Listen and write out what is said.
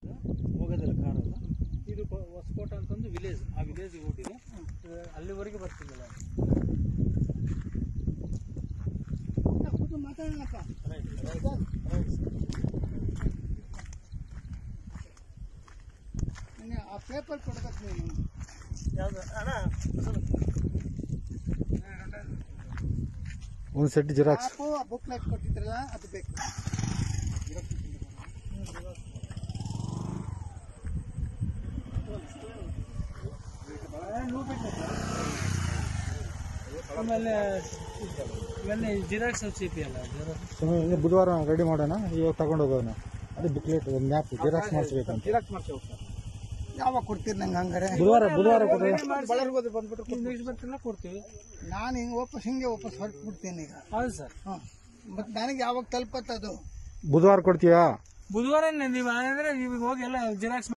ಇದು ಹೋಗೋದಿಲ್ಲ ಕಾರಲ್ಲ ಇದು ಕೊ- ಹೊಸಕೋಟೆ ಅಂತಂದು ವಿಲೇಜ್ ಆ ವಿಲೇಜಿಗೆ ಹೋಗಿದೆ ಇದು ಅಲ್ಲಿವರೆಗೆ ಬರ್ತಿದ್ದಿಲ್ಲ ಆ ಪೇಪರ್ ಕೊಡ್ಬೇಕು ನೀನು ಯಾವ್ದು ಅಣ್ಣ ಒಂದು ಸೆಟ್ ಜಿರಾಕ್ಸ್ ಆಪು ಆ ಬುಕ್ಲೆಟ್ ಕೊಟ್ಟಿದ್ರಲ್ಲ ಅದು ಬೇಕು ಆಮೇಲೆ ಇವೆಲ್ಲ ಜಿರಾಕ್ಸ್ ಚೀಪಿ ಅಲ್ಲ ಜೆರಾಕ್ಸ್ ಸುಮ್ಮನೆ ಬುಧವಾರ ರೆಡಿ ಮಾಡೋಣ ಇವಾಗ ತಗೊಂಡು ಹೋಗೋಣ ಅದು ಬುಕ್ಲೆಟ್ ಒಂದು ಮ್ಯಾಪ್ ಜಿರಾಕ್ಸ್ ಮಾಡಿಸ್ಬೇಕಂತ ಜಿರಾಕ್ಸ್ ಮಾಡ್ತೇವೆ ಸರ್ ಯಾವಾಗ ಕೊಡ್ತೀರಿ ನಂಗೆ ಹಂಗಾರೆ ಬುಧವಾರ ಬುಧವಾರ ಕೊಡ್ರಿ ಬಳರ್ಗೋದು ಬಂದ್ಬಿಟ್ಟು ಇಂಗ್ಲೀಷ್ ಬರ್ತಿಲ್ಲ ಕೊಡ್ತೀವಿ ನಾನು ಹಿಂಗೆ ವಾಪಸ್ ಹಿಂಗೆ ವಾಪಸ್ ಹೊರಟು ಬಿಡ್ತೀನಿ ಈಗ ಹೌದು ಸರ್ ಹಾಂ ಮತ್ತೆ ನನಗೆ ಯಾವಾಗ ತಲುಪತ್ತದು ಬುಧವಾರ ಕೊಡ್ತೀಯಾ ಬುಧವಾರ ನೀವು ಅಂದ್ರೆ ನೀವು ಹೋಗಿ ಎಲ್ಲ ಜಿರಾಕ್ಸ್